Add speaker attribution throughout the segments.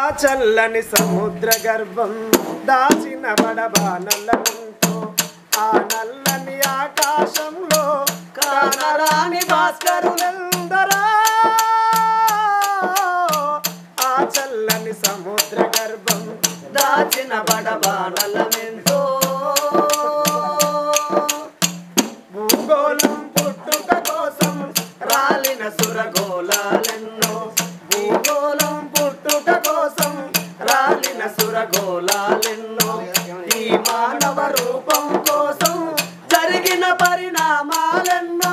Speaker 1: చల్లని సముద్ర గర్భం దాచిన బడబానలతో ఆ నల్లని ఆకాశంలో కానరాని భాస్కరులందరో ఆ చల్లని సముద్ర గర్భం
Speaker 2: దాచిన బడబానలమెంతో
Speaker 1: భూగోళం పుట్టుక కోసం
Speaker 2: రాలిన సురగోళాలెన్నో
Speaker 1: భూగోళం పుట్టుక కోసం
Speaker 2: రాలిన సురగోళాలెన్నో ఈ మానవ రూపం కోసం జరిగిన పరిణామాలెన్నో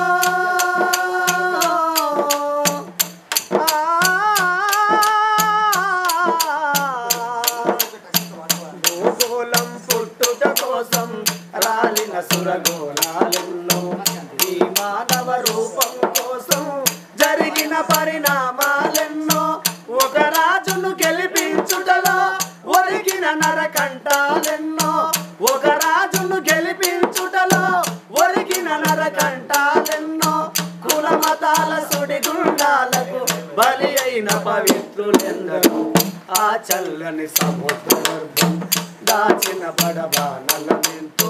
Speaker 1: భూగోళం
Speaker 2: పుట్టుట కోసం రాలిన సురగోళాలెన్నో ఈ మానవ రూపం కోసం జరిగిన పరిణామాలెన్నో ఒక రాజును గెలిపించుటలో ఒరిగిన నరకంటాలెన్నో ఒక రాజును గెలిపించుటలో ఒరిగిన నరకంటాలెన్నో కుల మతాల సుడిగుండాలకు బలి అయిన పవిత్రులెందరూ ఆ చల్లని సముద్ర గర్భం దాచిన పడబానలమెంతో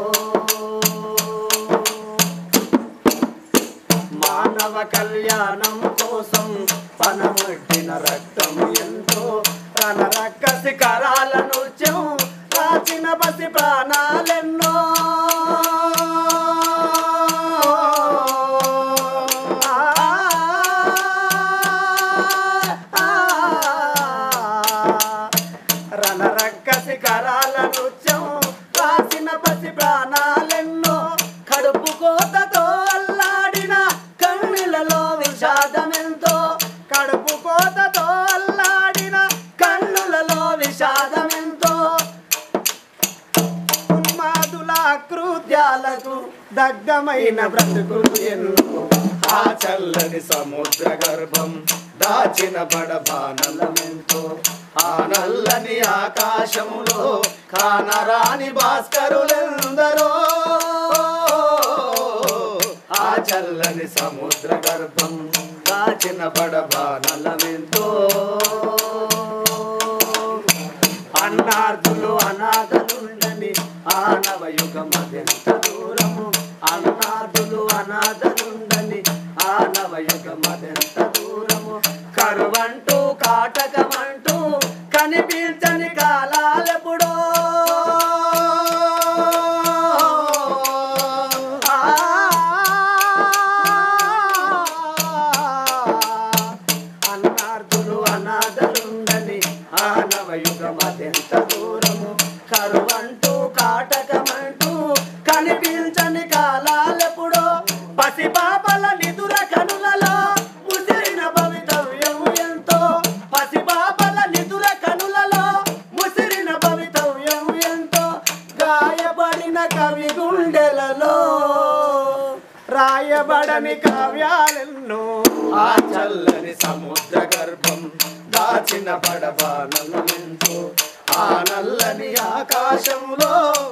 Speaker 2: మానవ కళ్యాణం కోసం పనమొట్టిన రక్తం ఎంతో తన రక్క శిఖరాల నృత్యం రాచిన పసి ప్రాణాలెన్నో
Speaker 1: రణరక్క
Speaker 2: శిఖరాల నృత్యం రాసిన పసి ప్రాణాలెన్నో కడుపు కోతతో అల్లాడిన కన్నులలో విషాదమెంతో
Speaker 1: కడుపు కోతతో
Speaker 2: అల్లాడిన కన్నులలో విషాదమెంతో
Speaker 1: ఉన్మాదుల
Speaker 2: కృత్యాలకు
Speaker 1: దగ్ధమైన బ్రతుకులు ఎన్నో
Speaker 2: ఆ చల్లని సముద్ర గర్భం దాచిన బడబానలమెంతో ఆ నల్లని ఆకాశములో కానరాని భాస్కరులెందరో ఆ చల్లని సముద్ర గర్భం దాచిన బడబానలమెంతో అన్నార్థులు అనాథలుండని ఆనవయుగమదెంత దూరము అన్నార్థులు అనాథలుండని ఆనవయుగమదెంత దూరము కరువంటూ కాటకమంటూ కనిపించని కాలాలెప్పుడో అన్నార్థులు అనాథలుండని ఆనవయుగమదెంత దూరము కరువంటూ కాటకమంటూ కనిపించని కాలాలెప్పుడో పసిపాపల నిదుర కనులలో ముసిరిన భవితవ్యం ఎంతో పసిపాపల నిదుర కనులలో ముసిరిన భవితవ్యం ఎంతో గాయపడిన కవి గుండెలలో
Speaker 1: రాయబడని కావ్యాలెన్నో
Speaker 2: ఆ చల్లని సముద్ర గర్భం దాచిన పడబానలమెంతో ఆ నల్లని ఆకాశంలో